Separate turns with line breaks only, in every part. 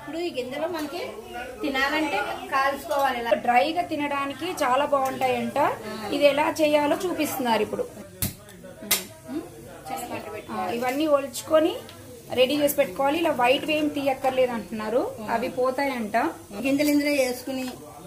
ఇప్పుడు ఈ గింజలు మనకి తినాలంటే కాల్చుకోవాలి ఇలా
డ్రైగా తినడానికి చాలా బాగుంటాయంట ఇది ఎలా చేయాలో చూపిస్తున్నారు ఇప్పుడు
చిన్న మంట పెట్టి
ఆ, ఇవన్నీ ఒలుచుకొని రెడీ చేసి పెట్టుకోవాలి ఇలా వైట్ ఏం తీయక్కర్లేదు అంటున్నారు అవి పోతాయంట
గింజలు ఇందులో వేసుకుని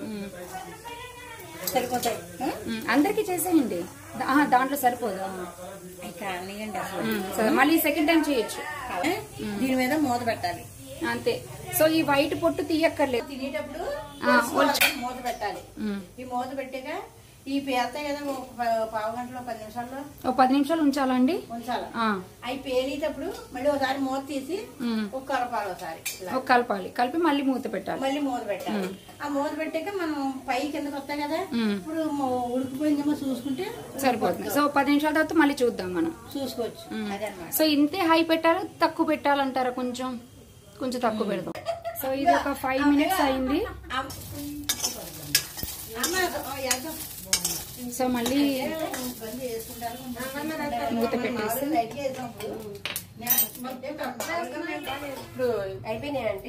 సరిపోతాయి ఆ?
ఉమ్, అందరికీ చేసేయండి దా- ఆ, దాంట్లో సరిపోదు
అవి కానివ్వండి అసలు
ఉమ్, సరే మళ్ళీ సెకండ్ టైం చేయొచ్చు
ఆ? దీని మీద మూత పెట్టాలి
అంతే సో ఈ వైట్ పొట్టు తీయక్కర్లేదు
తినేటప్పుడు
ఆ,
వేసుకోవాలి, మూత పెట్టాలి
ఉమ్.
ఈ మూత పెట్టాక ఈ పేరుతాయి కదా ఒక ప- పావు గంటలో పది నిమిషాల్లో
ఒక పది నిమిషాలు ఉంచాలండి
ఉంచాలి
ఆ,
అవి పేరేటప్పుడు మళ్ళీ ఒకసారి మూత తీసి
ఉమ్.
ఒక కలపాలి ఒకసారి ఇలా.
ఒక కలపాలి కలిపి మళ్ళీ మూత పెట్టాలి
మళ్ళీ మూత పెట్టాలి ఆ మూత పెట్టాక మనం పై కిందకి వస్తాయి కదా
ఉమ్.
ఇప్పుడు మొ- ఉడికిపోయిందేమో చూసుకుంటే
సరిపోతుంది సో పది నిమిషాల తర్వాత మళ్ళీ చూద్దాం మనం
చూసుకోవచ్చు అదే అనమాట
సో ఇంతే హై పెట్టాలా తక్కువ పెట్టాలంటారా కొంచెం కొంచెం తక్కువ పెడదాం సో ఇది ఒక ఫైవ్ మినిట్స్ అయింది సో మళ్ళీ మూత పెట్టేసి
ఇప్పుడు అయిపోయినాయండి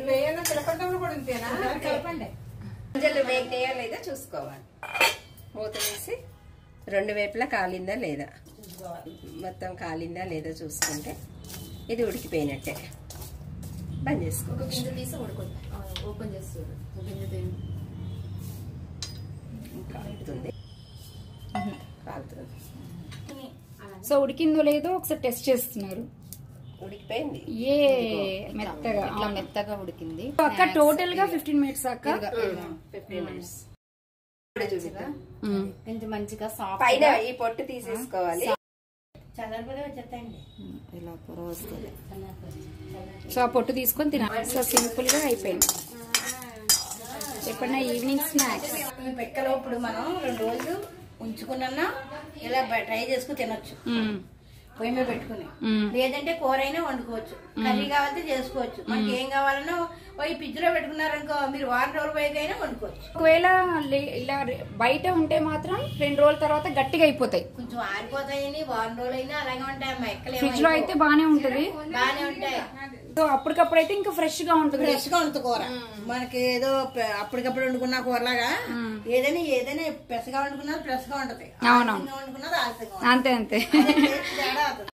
గింజలు వేగినాయా లేదా చూసుకోవాలి మూత వేసి రెండు వైపులా కాలిందా లేదా మొత్తం కాలిందా లేదా చూసుకుంటే ఇది ఉడికిపోయినట్టే బంద్ చేసుకో కాలుతుంది కాలుతుంది
సో ఉడికిందో లేదో ఒకసారి టెస్ట్ చేస్తున్నారు
ఉడికిపోయింది
ఏ మెత్తగా
ఇట్లా
అవును.
మెత్తగా ఉడికింది
అక్క టోటల్ గా ఫిఫ్టీన్ మినిట్స్ అక్క
ఫిఫ్టీన్ మినిట్స్
ఉమ్.
కొంచెం మంచిగా సాఫ్ట్
పైన ఈ పొట్టు తీసేసుకోవాలి
చదరపదే వచ్చేస్తాయండి
ఇలా పొర వస్తుంది
సో ఆ పొట్టు తీసుకొని తినాలి సో సింపుల్ గా అయిపోయింది చెప్పండి ఈవినింగ్ స్నాక్స్
ఈ పిక్కలో ఇప్పుడు మనం రెండు రోజులు ఉంచుకున్నా ఇలా బ- ట్రై చేసుకుని తినొచ్చు పొయ్యి మీద పెట్టుకుని
మ్మ్.
లేదంటే కూర అయినా వండుకోవచ్చు కర్రీ కావాలంటే చేసుకోవచ్చు మనకి ఏం కావాలన్నా ఓ ఈ పిజ్జలో పెట్టుకున్నారనుకో మీరు వారం రోజులు పోయికైనా వండుకోవచ్చు
ఒకవేళ లే- ఇలా రె- బయట ఉంటే మాత్రం రెండు రోజుల తర్వాత గట్టిగా అయిపోతాయి
కొంచెం ఆరిపోతాయని వారం రోజులు అయినా అలాగే ఉంటాయి అమ్మా ఎక్కలేమో
ఫ్రిడ్జ్ లో అయితే బానే ఉంటది
బాగానే ఉంటాయి
సో అప్పటికప్పుడు అయితే ఇంకా ఫ్రెష్ గా ఉంటుంది
ఫ్రెష్ గా ఉంటుంది కూర మనకి ఏదో పె- అప్పటికప్పుడు వండుకున్న కూరలాగా ఏదైనా ఏదైనా ఫ్రెష్ గా వండుకున్నది ఫ్రెష్ గా ఉంటది
అవునవును.
ఆలస్యంగా వండుకున్నది ఆలస్యంగా
అంతే అంతే
ఉంటుంది. టేస్ట్ తేడా అవుతుంది.